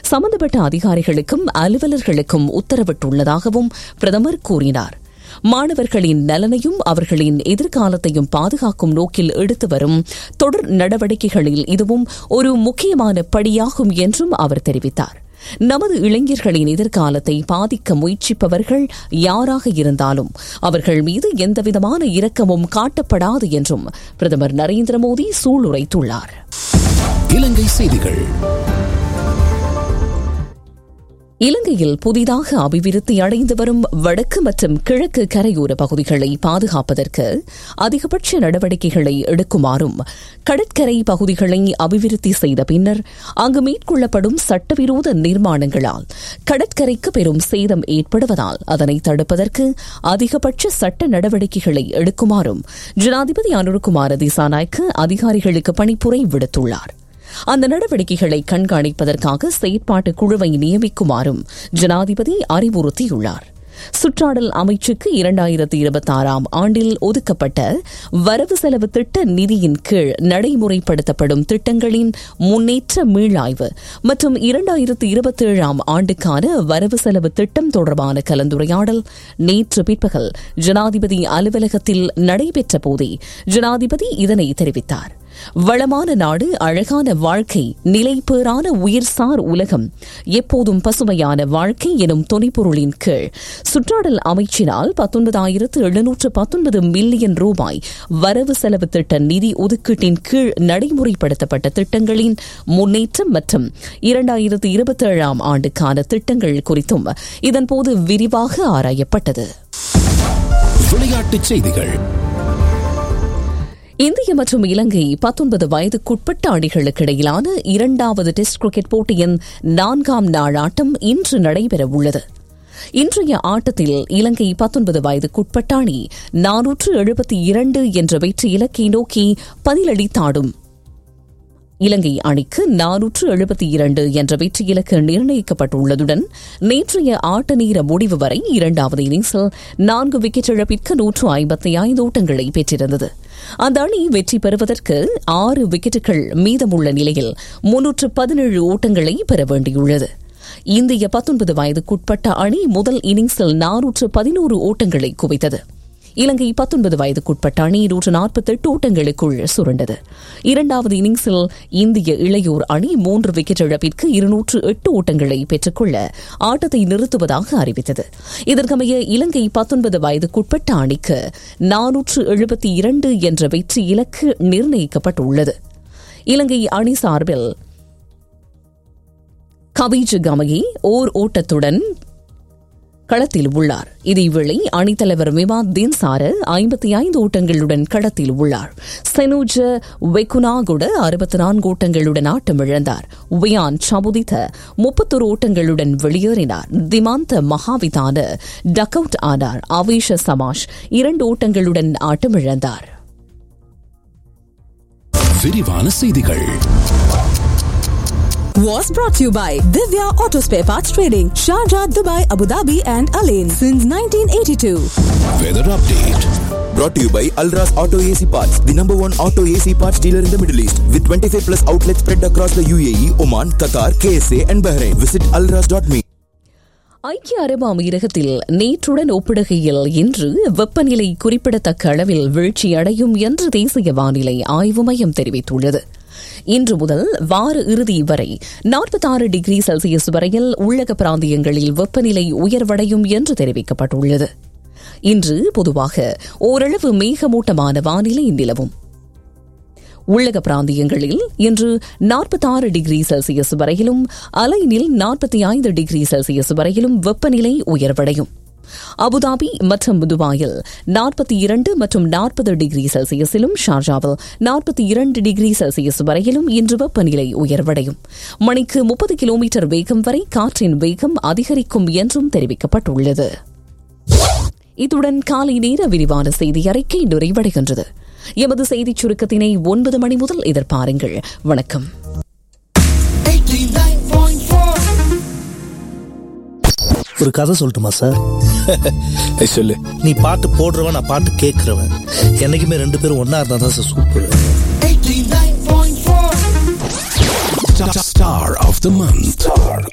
சம்பந்தப்பட்ட அதிகாரிகளுக்கும் அலுவலர்களுக்கும் உத்தரவிட்டுள்ளதாகவும் பிரதமர் கூறினார் மாணவர்களின் நலனையும் அவர்களின் எதிர்காலத்தையும் பாதுகாக்கும் நோக்கில் எடுத்து வரும் தொடர் நடவடிக்கைகளில் இதுவும் ஒரு முக்கியமான படியாகும் என்றும் அவர் தெரிவித்தார் நமது இளைஞர்களின் எதிர்காலத்தை பாதிக்க முயற்சிப்பவர்கள் யாராக இருந்தாலும் அவர்கள் மீது எந்தவிதமான இரக்கமும் காட்டப்படாது என்றும் பிரதமர் நரேந்திர மோடி சூளுரைத்துள்ளார் இலங்கை செய்திகள் இலங்கையில் புதிதாக அபிவிருத்தி அடைந்து வரும் வடக்கு மற்றும் கிழக்கு கரையோர பகுதிகளை பாதுகாப்பதற்கு அதிகபட்ச நடவடிக்கைகளை எடுக்குமாறும் கடற்கரை பகுதிகளை அபிவிருத்தி செய்த பின்னர் அங்கு மேற்கொள்ளப்படும் சட்டவிரோத நிர்மாணங்களால் கடற்கரைக்கு பெரும் சேதம் ஏற்படுவதால் அதனை தடுப்பதற்கு அதிகபட்ச சட்ட நடவடிக்கைகளை எடுக்குமாறும் ஜனாதிபதி அனுருகுமார திசாநாய்க்கு அதிகாரிகளுக்கு பணிப்புரை விடுத்துள்ளார் அந்த நடவடிக்கைகளை கண்காணிப்பதற்காக செயற்பாட்டு குழுவை நியமிக்குமாறும் ஜனாதிபதி அறிவுறுத்தியுள்ளார் சுற்றாடல் அமைச்சுக்கு இரண்டாயிரத்தி இருபத்தி ஆறாம் ஆண்டில் ஒதுக்கப்பட்ட வரவு செலவு திட்ட நிதியின் கீழ் நடைமுறைப்படுத்தப்படும் திட்டங்களின் முன்னேற்ற மீளாய்வு மற்றும் இரண்டாயிரத்தி இருபத்தி ஏழாம் ஆண்டுக்கான வரவு செலவு திட்டம் தொடர்பான கலந்துரையாடல் நேற்று பிற்பகல் ஜனாதிபதி அலுவலகத்தில் நடைபெற்ற போதே ஜனாதிபதி இதனை தெரிவித்தார் வளமான நாடு அழகான வாழ்க்கை நிலைப்பேறான உயிர்சார் உலகம் எப்போதும் பசுமையான வாழ்க்கை எனும் துணைப்பொருளின் கீழ் சுற்றாடல் அமைச்சினால் பத்தொன்பதாயிரத்து எழுநூற்று பத்தொன்பது மில்லியன் ரூபாய் வரவு செலவு திட்ட நிதி ஒதுக்கீட்டின் கீழ் நடைமுறைப்படுத்தப்பட்ட திட்டங்களின் முன்னேற்றம் மற்றும் இரண்டாயிரத்து இருபத்தி ஏழாம் ஆண்டுக்கான திட்டங்கள் குறித்தும் இதன்போது விரிவாக ஆராயப்பட்டது விளையாட்டுச் செய்திகள் இந்திய மற்றும் இலங்கை பத்தொன்பது வயதுக்குட்பட்ட அணிகளுக்கு இடையிலான இரண்டாவது டெஸ்ட் கிரிக்கெட் போட்டியின் நான்காம் நாள் ஆட்டம் இன்று நடைபெறவுள்ளது இன்றைய ஆட்டத்தில் இலங்கை பத்தொன்பது வயதுக்குட்பட்ட அணி நானூற்று எழுபத்தி இரண்டு என்ற வெற்றி இலக்கை நோக்கி பதிலளித்தாடும் இலங்கை அணிக்கு நானூற்று எழுபத்தி இரண்டு என்ற வெற்றி இலக்கு நிர்ணயிக்கப்பட்டுள்ளதுடன் நேற்றைய ஆட்ட நேர முடிவு வரை இரண்டாவது இன்னிங்ஸில் நான்கு விக்கெட் இழப்பிற்கு நூற்று ஐம்பத்தி ஐந்து ஓட்டங்களை பெற்றிருந்தது அந்த அணி வெற்றி பெறுவதற்கு ஆறு விக்கெட்டுகள் மீதமுள்ள நிலையில் முன்னூற்று பதினேழு ஓட்டங்களை பெற வேண்டியுள்ளது இந்திய பத்தொன்பது வயதுக்குட்பட்ட அணி முதல் இன்னிங்ஸில் நானூற்று பதினோரு ஓட்டங்களை குவித்தது இலங்கை பத்தொன்பது வயதுக்குட்பட்ட அணி நூற்று நாற்பத்தெட்டு ஓட்டங்களுக்குள் சுருண்டது இரண்டாவது இன்னிங்ஸில் இந்திய இளையோர் அணி மூன்று விக்கெட் இழப்பிற்கு இருநூற்று எட்டு ஓட்டங்களை பெற்றுக்கொள்ள ஆட்டத்தை நிறுத்துவதாக அறிவித்தது இதற்கமைய இலங்கை பத்தொன்பது வயதுக்குட்பட்ட அணிக்கு நானூற்று எழுபத்தி இரண்டு என்ற வெற்றி இலக்கு நிர்ணயிக்கப்பட்டுள்ளது இலங்கை அணி சார்பில் கபீஜ் கமகி ஓர் ஓட்டத்துடன் களத்தில் உள்ளார் இதேவேளை அணித்தலைவர் விவாத் தின்சார ஐம்பத்தி ஐந்து ஓட்டங்களுடன் களத்தில் உள்ளார் செனூஜ வெகுனாகுட அறுபத்தி நான்கு ஓட்டங்களுடன் ஆட்டமிழந்தார் வியான் சபுதித்த முப்பத்தொரு ஓட்டங்களுடன் வெளியேறினார் திமாந்த மகாவிதான டக் அவுட் ஆனார் அவேஷ சமாஷ் இரண்டு ஓட்டங்களுடன் ஆட்டமிழந்தார் விரிவான செய்திகள் was brought to you by Divya Auto Spare Parts Trading, Sharjah, Dubai, Abu Dhabi, and Alain since 1982. Weather update Brought to you by Alras Auto AC Parts, the number one auto AC parts dealer in the Middle East, with 25 plus outlets spread across the UAE, Oman, Qatar, KSA, and Bahrain. Visit alras.me. ஐக்கிய அரபு அமீரகத்தில் நேற்றுடன் ஒப்பிடுகையில் இன்று வெப்பநிலை குறிப்பிடத்தக்க அளவில் வீழ்ச்சியடையும் என்று தேசிய வானிலை ஆய்வு மையம் தெரிவித்துள்ளது இன்று முதல் வார இறுதி வரை நாற்பத்தாறு டிகிரி செல்சியஸ் வரையில் உள்ளக பிராந்தியங்களில் வெப்பநிலை உயர்வடையும் என்று தெரிவிக்கப்பட்டுள்ளது இன்று பொதுவாக ஓரளவு மேகமூட்டமான வானிலை நிலவும் உள்ளக பிராந்தியங்களில் இன்று நாற்பத்தாறு டிகிரி செல்சியஸ் வரையிலும் அலைனில் நாற்பத்தி ஐந்து டிகிரி செல்சியஸ் வரையிலும் வெப்பநிலை உயர்வடையும் அபுதாபி மற்றும் துபாயில் நாற்பத்தி இரண்டு மற்றும் நாற்பது டிகிரி செல்சியஸிலும் ஷார்ஜாவில் நாற்பத்தி இரண்டு டிகிரி செல்சியஸ் வரையிலும் இன்று வெப்பநிலை உயர்வடையும் மணிக்கு முப்பது கிலோமீட்டர் வேகம் வரை காற்றின் வேகம் அதிகரிக்கும் என்றும் தெரிவிக்கப்பட்டுள்ளது இத்துடன் காலை நேர விரிவான செய்தி அறிக்கை நிறைவடைகின்றது எமது செய்திச் சுருக்கத்தினை ஒன்பது மணி முதல் எதிர்பாருங்கள் வணக்கம் ஒரு கதை சொல்லட்டுமா சார் சொல்லு நீ பாட்டு போடுறவன் நான் பாட்டு கேட்கறவன் என்னைக்குமே ரெண்டு பேரும் ஒன்னா இருந்தா தான் sir super Star of the month.